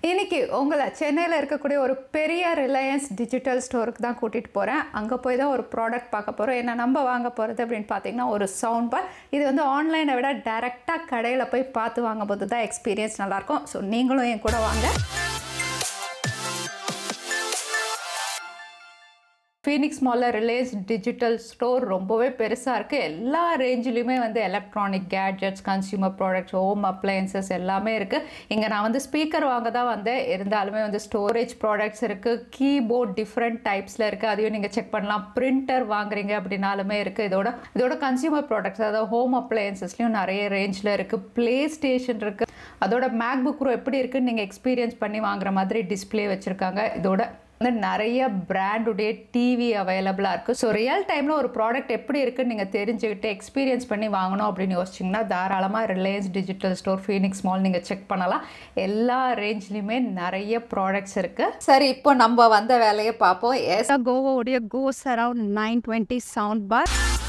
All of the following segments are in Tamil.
இன்னைக்கு உங்களை சென்னையில் இருக்கக்கூடிய ஒரு பெரிய ரிலையன்ஸ் டிஜிட்டல் ஸ்டோருக்கு தான் கூட்டிகிட்டு போகிறேன் அங்கே போய் தான் ஒரு ப்ராடக்ட் பார்க்க போகிறோம் என்ன நம்ம வாங்க போகிறது அப்படின்னு பார்த்தீங்கன்னா ஒரு சவுண்ட் பார் இது வந்து ஆன்லைனை விட டைரெக்டாக கடையில் போய் பார்த்து வாங்கும்போது தான் எக்ஸ்பீரியன்ஸ் நல்லாயிருக்கும் ஸோ நீங்களும் என் கூட வாங்க ஃபீனிக்ஸ் மாலில் ரிலையன்ஸ் டிஜிட்டல் ஸ்டோர் ரொம்பவே பெருசாக இருக்குது எல்லா ரேஞ்சிலையுமே வந்து electronic gadgets consumer products home appliances எல்லாமே இருக்குது இங்கே நான் வந்து ஸ்பீக்கர் வாங்க தான் வந்தேன் இருந்தாலுமே வந்து ஸ்டோரேஜ் ப்ராடக்ட்ஸ் இருக்குது கீபோர்ட் டிஃப்ரெண்ட் டைப்ஸில் இருக்குது அதையும் நீங்கள் செக் பண்ணலாம் பிரிண்டர் வாங்குறீங்க அப்படின்னாலுமே இருக்குது இதோட இதோட கன்சியூமர் ப்ராடக்ட்ஸ் அதாவது ஹோம் அப்ளையன்சஸ்லையும் நிறைய ரேஞ்சில் இருக்குது ப்ளே ஸ்டேஷன் இருக்குது அதோட மேக்புக் ப்ரோ எப்படி இருக்குன்னு நீங்கள் எக்ஸ்பீரியன்ஸ் பண்ணி வாங்குற மாதிரி டிஸ்பிளே வச்சுருக்காங்க இதோட வந்து நிறைய பிராண்டுடைய டிவி அவைலபிளாக இருக்குது ஸோ ரியல் டைமில் ஒரு ப்ராடக்ட் எப்படி இருக்குன்னு நீங்கள் தெரிஞ்சுக்கிட்டு எக்ஸ்பீரியன்ஸ் பண்ணி வாங்கணும் அப்படின்னு யோசிச்சிங்கன்னா தாராளமாக Reliance digital store Phoenix mall நீங்கள் செக் பண்ணலாம் எல்லா ரேஞ்ச்லேயுமே நிறைய ப்ராடக்ட்ஸ் இருக்குது சரி இப்போ நம்ம வந்த வேலையை பார்ப்போம் எஸ் கோவோடைய goes around nine twenty sound bar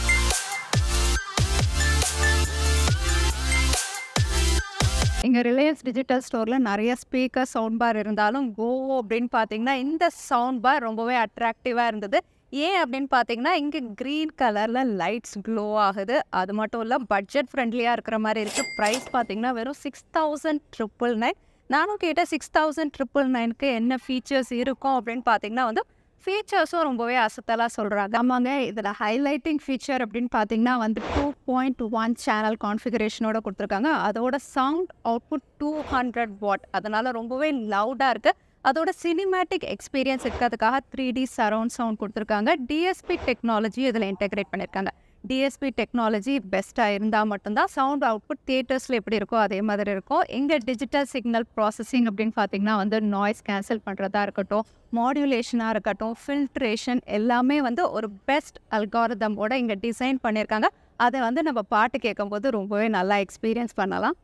இங்கே ரிலையன்ஸ் டிஜிட்டல் ஸ்டோரில் நிறைய ஸ்பீக்கர் சவுண்ட் பார் இருந்தாலும் கோவோ அப்படின்னு பார்த்தீங்கன்னா இந்த சவுண்ட் பார் ரொம்பவே அட்ராக்டிவாக இருந்தது ஏன் அப்படின்னு பார்த்தீங்கன்னா இங்கே க்ரீன் கலரில் லைட்ஸ் க்ளோ ஆகுது அது மட்டும் இல்லை பட்ஜெட் ஃப்ரெண்ட்லியாக இருக்கிற மாதிரி இருக்குது ப்ரைஸ் பார்த்தீங்கன்னா வெறும் சிக்ஸ் தௌசண்ட் ட்ரிபிள் நைன் நானும் கேட்டேன் சிக்ஸ் தௌசண்ட் ட்ரிபிள் நைனுக்கு என்ன ஃபீச்சர்ஸ் இருக்கும் அப்படின்னு பார்த்தீங்கன்னா வந்து ஃபீச்சர்ஸும் ரொம்பவே அசத்தலாக சொல்கிறாங்க ஆமாங்க இதில் ஹைலைட்டிங் ஃபீச்சர் அப்படின்னு பார்த்தீங்கன்னா வந்து டூ பாயிண்ட் ஒன் சேனல் கான்ஃபிகரேஷனோட கொடுத்துருக்காங்க அதோட sound output two hundred watt அதனால் ரொம்பவே லவுடாக இருக்குது அதோட சினிமேட்டிக் எக்ஸ்பீரியன்ஸ் இருக்கிறதுக்காக த்ரீ டி சரவுண்ட் சவுண்ட் கொடுத்துருக்காங்க டிஎஸ்பி டெக்னாலஜி இதில் இன்டெகிரேட் பண்ணியிருக்காங்க டிஎஸ்பி டெக்னாலஜி பெஸ்ட்டாக இருந்தால் மட்டும்தான் சவுண்ட் அவுட்புட் தியேட்டர்ஸில் எப்படி இருக்கோ அதே மாதிரி இருக்கும் இங்கே டிஜிட்டல் சிக்னல் ப்ராசஸிங் அப்படின்னு பார்த்தீங்கன்னா வந்து நாய்ஸ் கேன்சல் பண்ணுறதா இருக்கட்டும் மாடுலேஷனாக இருக்கட்டும் ஃபில்ட்ரேஷன் எல்லாமே வந்து ஒரு பெஸ்ட் அல்காரதமோட இங்கே டிசைன் பண்ணியிருக்காங்க அதை வந்து நம்ம பாட்டு கேட்கும்போது ரொம்பவே நல்லா எக்ஸ்பீரியன்ஸ் பண்ணலாம்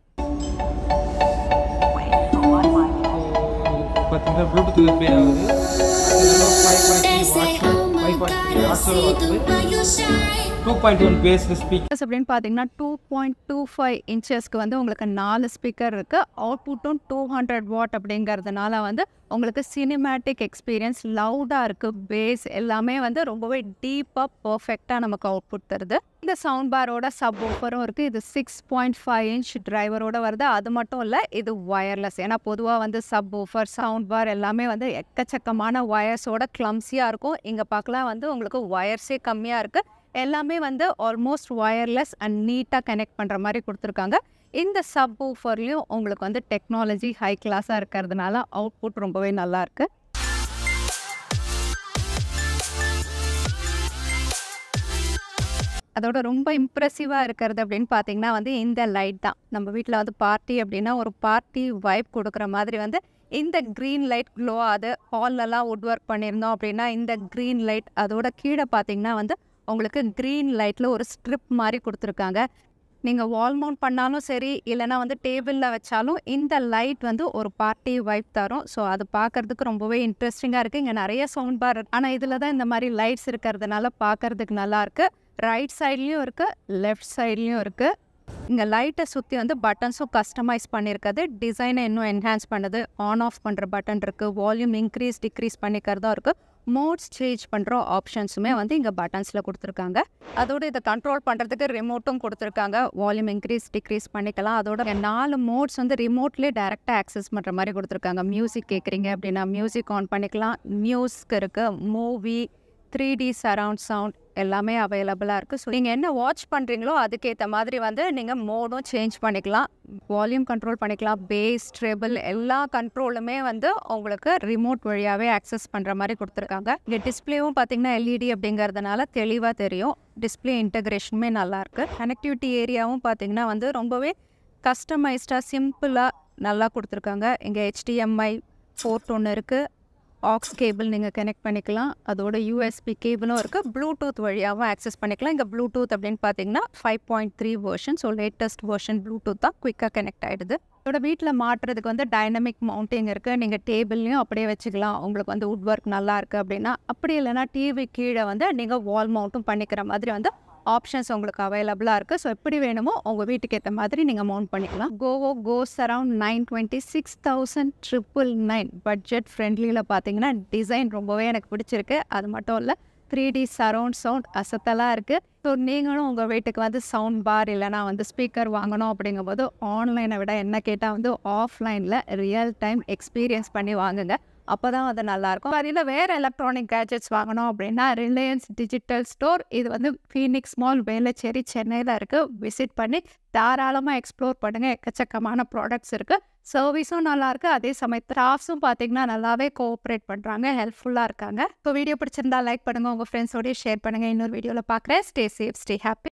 பார்த்தீங்கன்னா ப்ளூடூத் ப்ளே ஆகுது five point three watts five point three வாட்ஸோட வருது டூ பாயிண்ட் ஒன் பேஸில் ஸ்பீக் ஸ்பீக்கர்ஸ் அப்படின்னு பார்த்தீங்கன்னா டூ பாயிண்ட் டூ ஃபைவ் இன்ச்சஸ்க்கு வந்து உங்களுக்கு நாலு ஸ்பீக்கர் இருக்குது அவுட்புட்டும் டூ ஹண்ட்ரட் வாட் அப்படிங்கிறதுனால வந்து உங்களுக்கு சினிமேட்டிக் எக்ஸ்பீரியன்ஸ் லவுடாக இருக்குது பேஸ் எல்லாமே வந்து ரொம்பவே டீப்பாக பர்ஃபெக்டாக நமக்கு அவுட்புட் தருது இந்த சவுண்ட் பாரோட சப் ஓஃபரும் இருக்குது இது சிக்ஸ் பாயிண்ட் ஃபைவ் இன்ச் டிரைவரோட வருது அது மட்டும் இல்லை இது ஒயர்லெஸ் ஏன்னா பொதுவாக வந்து சப் ஓஃபர் சவுண்ட் பார் எல்லாமே வந்து எக்கச்சக்கமான ஒயர்ஸோட கிளம்ஸியாக இருக்கும் இங்கே பார்க்கலாம் வந்து உங்களுக்கு ஒயர்ஸே கம்மியாக இருக்குது எல்லாமே வந்து ஆல்மோஸ்ட் ஒயர்லெஸ் அண்ட் நீட்டாக கனெக்ட் பண்ணுற மாதிரி கொடுத்துருக்காங்க இந்த சப் ஊஃபர்லேயும் உங்களுக்கு வந்து டெக்னாலஜி ஹை கிளாஸாக இருக்கிறதுனால அவுட்புட் ரொம்பவே நல்லா இருக்கு அதோட ரொம்ப இம்ப்ரெசிவாக இருக்கிறது அப்படின்னு பார்த்தீங்கன்னா வந்து இந்த லைட் தான் நம்ம வீட்டில் வந்து பார்ட்டி அப்படின்னா ஒரு பார்ட்டி வைப் கொடுக்குற மாதிரி வந்து இந்த க்ரீன் லைட் க்ளோ அது ஹால்லலாம் வுட் ஒர்க் பண்ணியிருந்தோம் அப்படின்னா இந்த க்ரீன் லைட் அதோட கீழே பார்த்தீங்கன்னா வந்து உங்களுக்கு க்ரீன் லைட்டில் ஒரு ஸ்ட்ரிப் மாதிரி கொடுத்துருக்காங்க நீங்கள் வால் மவுண்ட் பண்ணாலும் சரி இல்லைனா வந்து டேபிளில் வச்சாலும் இந்த லைட் வந்து ஒரு பார்ட்டி வைப் தரும் ஸோ அது பார்க்கறதுக்கு ரொம்பவே இன்ட்ரெஸ்டிங்காக இருக்குது இங்கே நிறைய சவுண்ட் பார் ஆனால் இதில் தான் இந்த மாதிரி லைட்ஸ் இருக்கிறதுனால பார்க்கறதுக்கு நல்லாயிருக்கு ரைட் சைட்லேயும் இருக்குது லெஃப்ட் சைட்லேயும் இருக்குது இங்கே லைட்டை சுற்றி வந்து பட்டன்ஸும் கஸ்டமைஸ் பண்ணியிருக்கிறது டிசைனை இன்னும் என்ஹான்ஸ் பண்ணுது ஆன் ஆஃப் பண்ணுற பட்டன் இருக்குது வால்யூம் இன்க்ரீஸ் டிக்ரீஸ் பண்ணிக்கிறதும் இருக்குது மோட்ஸ் சேஞ்ச் பண்ணுற ஆப்ஷன்ஸுமே வந்து இங்கே பட்டன்ஸில் கொடுத்துருக்காங்க அதோட இதை கண்ட்ரோல் பண்ணுறதுக்கு ரிமோட்டும் கொடுத்துருக்காங்க வால்யூம் இன்க்ரீஸ் டிக்ரீஸ் பண்ணிக்கலாம் அதோட இங்க நாலு மோட்ஸ் வந்து ரிமோட்லேயே டேரெக்டாக ஆக்சஸ் பண்ணுற மாதிரி கொடுத்துருக்காங்க மியூசிக் கேட்குறீங்க அப்படின்னா மியூசிக் ஆன் பண்ணிக்கலாம் மியூஸ்க்கு இருக்குது movie three D surround sound எல்லாமே அவைலபிளாக இருக்குது ஸோ நீங்கள் என்ன வாட்ச் பண்ணுறீங்களோ அதுக்கேற்ற மாதிரி வந்து நீங்கள் மோடும் சேஞ்ச் பண்ணிக்கலாம் வால்யூம் கண்ட்ரோல் பண்ணிக்கலாம் பேஸ் ட்ரெபிள் எல்லா கண்ட்ரோலுமே வந்து உங்களுக்கு ரிமோட் வழியாகவே ஆக்சஸ் பண்ணுற மாதிரி கொடுத்துருக்காங்க இங்கே டிஸ்பிளேவும் பார்த்தீங்கன்னா எல்இடி அப்படிங்கிறதுனால தெளிவாக தெரியும் டிஸ்பிளே இன்டகிரேஷனுமே நல்லாயிருக்கு கனெக்டிவிட்டி ஏரியாவும் பார்த்தீங்கன்னா வந்து ரொம்பவே கஸ்டமைஸ்டாக சிம்பிளாக நல்லா கொடுத்துருக்காங்க இங்கே ஹெச்டிஎம்ஐ போர்ட் ஒன்று இருக்குது ஆக்ஸ் கேபிள் நீங்கள் கனெக்ட் பண்ணிக்கலாம் அதோட யூஎஸ்பி கேபிளும் இருக்குது ப்ளூடூத் வழியாகவும் ஆக்சஸ் பண்ணிக்கலாம் இங்கே ப்ளூடூத் அப்படின்னு பார்த்தீங்கன்னா five point three version so latest version Bluetooth தான் குயிக்காக கனெக்ட் ஆகிடுது இதோட வீட்டில் மாட்டுறதுக்கு வந்து டைனமிக் மவுண்டிங் இருக்குது நீங்கள் டேபிள்லையும் அப்படியே வச்சுக்கலாம் உங்களுக்கு வந்து வுட் ஒர்க் நல்லா இருக்குது அப்படின்னா அப்படி இல்லைன்னா டிவி கீழே வந்து நீங்கள் வால் மவுண்ட்டும் பண்ணிக்கிற மாதிரி வந்து ஆப்ஷன்ஸ் உங்களுக்கு அவைலபிளாக இருக்குது ஸோ எப்படி வேணுமோ உங்கள் வீட்டுக்கு ஏற்ற மாதிரி நீங்கள் மவுண்ட் பண்ணிக்கலாம் Govo goes around nine twenty six thousand triple nine budget ஃப்ரெண்ட்லியில் பார்த்தீங்கன்னா டிசைன் ரொம்பவே எனக்கு பிடிச்சிருக்கு அது மட்டும் இல்லை த்ரீ டி சரவுண்ட் சவுண்ட் அசத்தலாக இருக்குது ஸோ நீங்களும் உங்கள் வீட்டுக்கு வந்து சவுண்ட் பார் இல்லைனா வந்து ஸ்பீக்கர் வாங்கணும் அப்படிங்கும்போது ஆன்லைனை விட என்ன கேட்டால் வந்து ஆஃப்லைனில் ரியல் டைம் எக்ஸ்பீரியன்ஸ் பண்ணி வாங்குங்க அப்போ தான் அது நல்லாயிருக்கும் அதில் வேறு எலக்ட்ரானிக் கேஜெட்ஸ் வாங்கணும் அப்படின்னா ரிலையன்ஸ் டிஜிட்டல் ஸ்டோர் இது வந்து ஃபீனிக்ஸ் மால் வேளச்சேரி சென்னையில் இருக்குது விசிட் பண்ணி தாராளமாக எக்ஸ்ப்ளோர் பண்ணுங்கள் எக்கச்சக்கமான ப்ராடக்ட்ஸ் இருக்குது சர்வீஸும் நல்லாயிருக்கு அதே சமயத்தில் ஸ்டாஃப்ஸும் பார்த்தீங்கன்னா நல்லாவே கோஆப்ரேட் பண்ணுறாங்க ஹெல்ப்ஃபுல்லாக இருக்காங்க இப்போ வீடியோ பிடிச்சிருந்தா லைக் பண்ணுங்கள் உங்கள் ஃப்ரெண்ட்ஸோடய ஷேர் பண்ணுங்கள் இன்னொரு வீடியோவில் பார்க்குறேன் ஸ்டே சேஃப் ஸ்டே ஹாப்பி